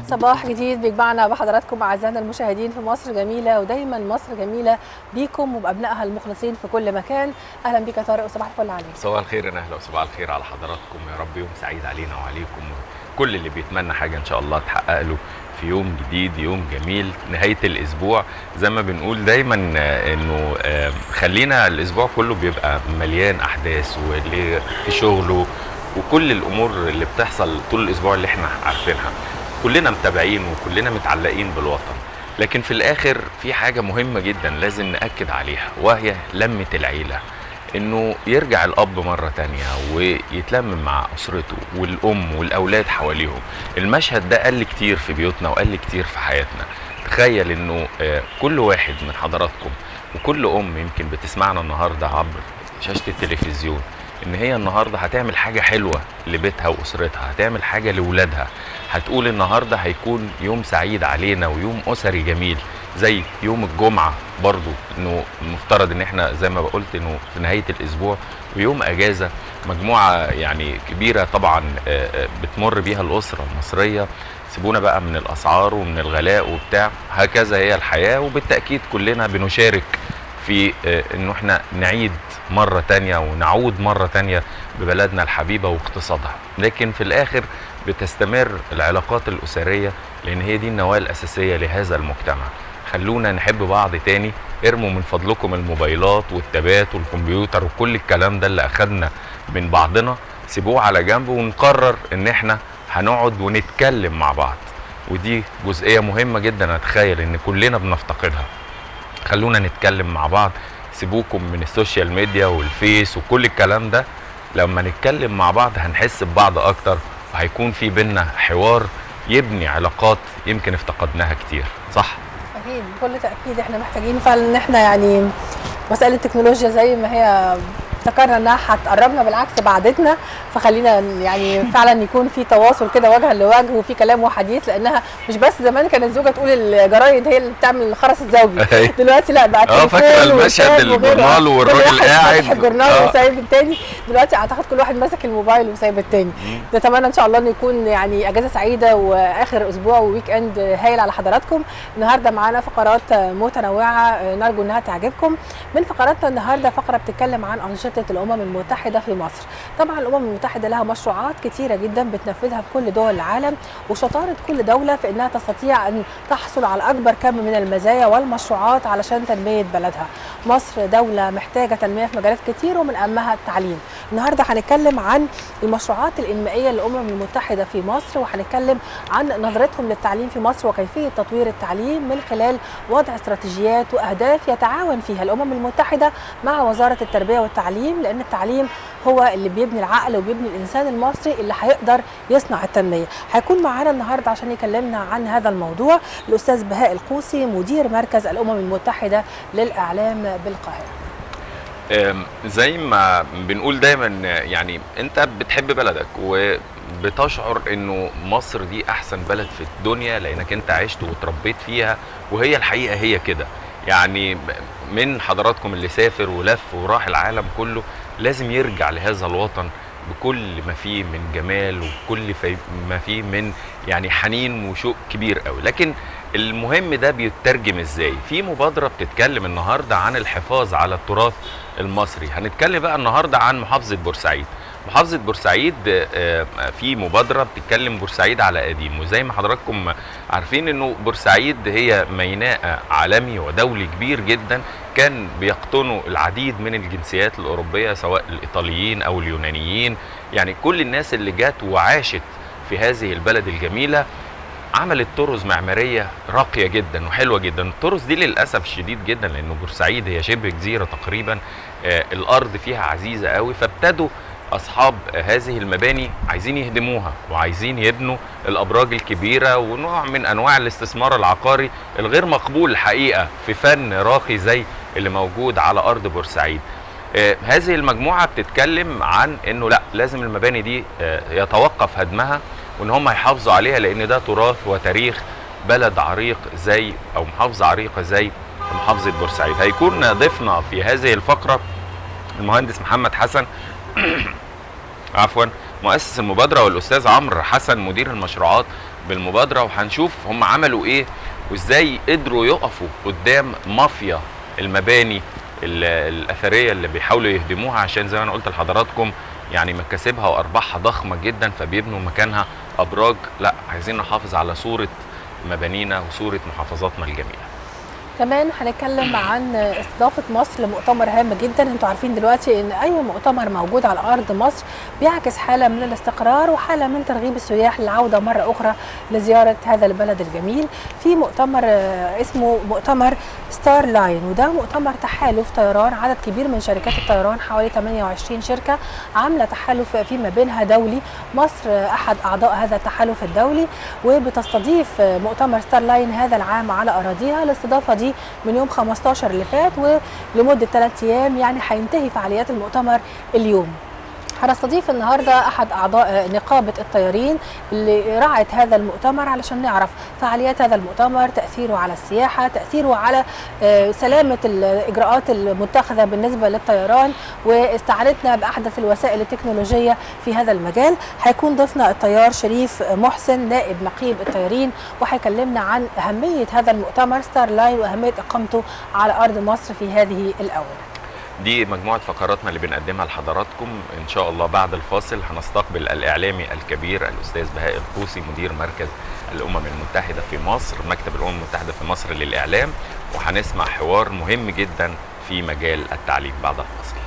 صباح جديد بيجمعنا بحضراتكم اعزائنا المشاهدين في مصر جميله ودايما مصر جميله بيكم وبابنائها المخلصين في كل مكان اهلا بيك يا طارق وصباح الفل عليك صباح الخير يا نهلا وصباح الخير على حضراتكم يا رب يوم سعيد علينا وعليكم كل اللي بيتمنى حاجه ان شاء الله تحقق له في يوم جديد يوم جميل نهايه الاسبوع زي ما بنقول دايما آه، انه آه، خلينا الاسبوع كله بيبقى مليان احداث واللي في شغله وكل الامور اللي بتحصل طول الاسبوع اللي احنا عارفينها كلنا متابعين وكلنا متعلقين بالوطن لكن في الاخر في حاجه مهمه جدا لازم ناكد عليها وهي لمه العيله انه يرجع الاب مره تانية ويتلم مع اسرته والام والاولاد حواليهم المشهد ده قل كتير في بيوتنا وقل كتير في حياتنا تخيل انه آه، كل واحد من حضراتكم وكل ام يمكن بتسمعنا النهارده عبر شاشه التلفزيون ان هي النهارده هتعمل حاجه حلوه لبيتها واسرتها هتعمل حاجه لاولادها هتقول النهارده هيكون يوم سعيد علينا ويوم اسري جميل زي يوم الجمعه برضو انه المفترض ان احنا زي ما قلت انه في نهايه الاسبوع ويوم اجازه مجموعه يعني كبيره طبعا آه، آه، بتمر بيها الاسره المصريه سيبونا بقى من الاسعار ومن الغلاء وبتاع هكذا هي الحياه وبالتاكيد كلنا بنشارك في آه، انه احنا نعيد مرة تانية ونعود مرة تانية ببلدنا الحبيبة واقتصادها لكن في الاخر بتستمر العلاقات الاسرية لان هي دي النواة الاساسية لهذا المجتمع خلونا نحب بعض تاني ارموا من فضلكم الموبايلات والتابات والكمبيوتر وكل الكلام ده اللي اخدنا من بعضنا سيبوه على جنب ونقرر ان احنا هنقعد ونتكلم مع بعض ودي جزئية مهمة جدا اتخيل ان كلنا بنفتقدها خلونا نتكلم مع بعض سيبوكم من السوشيال ميديا والفيس وكل الكلام ده لما نتكلم مع بعض هنحس ببعض اكتر وهيكون في بينا حوار يبني علاقات يمكن افتقدناها كتير صح اكيد بكل تاكيد احنا محتاجين فعلا ان احنا يعني مساله التكنولوجيا زي ما هي افتكرنا انها هتقربنا بالعكس بعدتنا فخلينا يعني فعلا يكون في تواصل كده وجها لوجه وفي كلام وحديث لانها مش بس زمان كانت الزوجه تقول الجرايد هي اللي بتعمل الخرس الزوجي دلوقتي لا بقى اه فاكره تليفون المشهد وكتاب وغيره. الجورنال كل والراجل واحد قاعد فاتح الجورنال آه. وسايب التاني دلوقتي اعتقد كل واحد ماسك الموبايل وسايب التاني نتمنى ان شاء الله ان يكون يعني اجازه سعيده واخر اسبوع وويك اند هايل على حضراتكم النهارده معانا فقرات متنوعه نرجو انها تعجبكم من فقراتنا النهارده فقره بتتكلم عن انشطه الامم المتحده في مصر طبعا الامم المتحده لها مشروعات كتيره جدا بتنفذها في كل دول العالم وشطاره كل دوله في انها تستطيع ان تحصل على اكبر كم من المزايا والمشروعات علشان تنميه بلدها مصر دوله محتاجه تنميه في مجالات كتير ومن اهمها التعليم النهارده هنتكلم عن المشروعات الانمائيه للامم المتحده في مصر وهنتكلم عن نظرتهم للتعليم في مصر وكيفيه تطوير التعليم من خلال وضع استراتيجيات واهداف يتعاون فيها الامم المتحده مع وزاره التربيه والتعليم لان التعليم هو اللي بيبني العقل وبيبني الانسان المصري اللي هيقدر يصنع التنميه هيكون معانا النهارده عشان يكلمنا عن هذا الموضوع الاستاذ بهاء القوسي مدير مركز الامم المتحده للاعلام بالقاهره أم، زي ما بنقول دايما يعني انت بتحب بلدك وبتشعر انه مصر دي احسن بلد في الدنيا لانك انت عشت وتربيت فيها وهي الحقيقه هي كده يعني من حضراتكم اللي سافر ولف وراح العالم كله لازم يرجع لهذا الوطن بكل ما فيه من جمال وكل في- ما فيه من يعني حنين وشوق كبير قوي لكن المهم ده بيترجم ازاي في مبادره بتتكلم النهارده عن الحفاظ على التراث المصري هنتكلم بقى النهارده عن محافظه بورسعيد محافظه بورسعيد آه، في مبادره بتتكلم بورسعيد على قديم وزي ما حضراتكم عارفين انه بورسعيد هي ميناء عالمي ودولي كبير جدا كان بيقطنوا العديد من الجنسيات الاوروبيه سواء الايطاليين او اليونانيين يعني كل الناس اللي جات وعاشت في هذه البلد الجميله عملت طرز معماريه راقيه جدا وحلوه جدا الطرز دي للاسف شديد جدا لانه بورسعيد هي شبه جزيره تقريبا آه، الارض فيها عزيزه قوي فابتدوا اصحاب هذه المباني عايزين يهدموها وعايزين يبنوا الابراج الكبيره ونوع من انواع الاستثمار العقاري الغير مقبول الحقيقه في فن راقي زي اللي موجود على ارض بورسعيد آه، هذه المجموعه بتتكلم عن انه لا لازم المباني دي آه، يتوقف هدمها وان هم يحافظوا عليها لان ده تراث وتاريخ بلد عريق زي او محافظه عريقه زي محافظه بورسعيد هيكون ضيفنا في هذه الفقره المهندس محمد حسن عفوا مؤسس المبادره والاستاذ عمرو حسن مدير المشروعات بالمبادره وهنشوف هم عملوا ايه وازاي قدروا يقفوا قدام مافيا المباني ال- الاثريه اللي بيحاولوا يهدموها عشان زي ما انا قلت لحضراتكم يعني مكاسبها وارباحها ضخمه جدا فبيبنوا مكانها ابراج لا عايزين نحافظ على صوره مبانينا وصوره محافظاتنا الجميله كمان هنتكلم عن استضافه مصر لمؤتمر هام جدا انتوا عارفين دلوقتي ان اي مؤتمر موجود على ارض مصر بيعكس حاله من الاستقرار وحاله من ترغيب السياح للعوده مره اخرى لزياره هذا البلد الجميل في مؤتمر آه، اسمه مؤتمر ستار لاين وده مؤتمر تحالف طيران عدد كبير من شركات الطيران حوالي 28 شركه عامله تحالف فيما بينها دولي مصر آه، احد اعضاء هذا التحالف الدولي وبتستضيف آه، مؤتمر ستار لاين هذا العام على اراضيها الاستضافه دي من يوم 15 اللي فات ولمده ثلاث ايام يعني هينتهي فعاليات المؤتمر اليوم هنستضيف النهارده احد اعضاء نقابه الطيارين اللي رعت هذا المؤتمر علشان نعرف فعاليات هذا المؤتمر تاثيره على السياحه تاثيره على آه، سلامه الاجراءات المتخذه بالنسبه للطيران واستعانتنا باحدث الوسائل التكنولوجيه في هذا المجال هيكون ضيفنا الطيار شريف محسن نائب نقيب الطيارين وهيكلمنا عن اهميه هذا المؤتمر ستار لاين واهميه اقامته على ارض مصر في هذه الاونه دي مجموعة فقراتنا اللي بنقدمها لحضراتكم إن شاء الله بعد الفاصل هنستقبل الإعلامي الكبير الأستاذ بهاء القوسي مدير مركز الأمم المتحدة في مصر مكتب الأمم المتحدة في مصر للإعلام وهنسمع حوار مهم جدا في مجال التعليم بعد الفاصل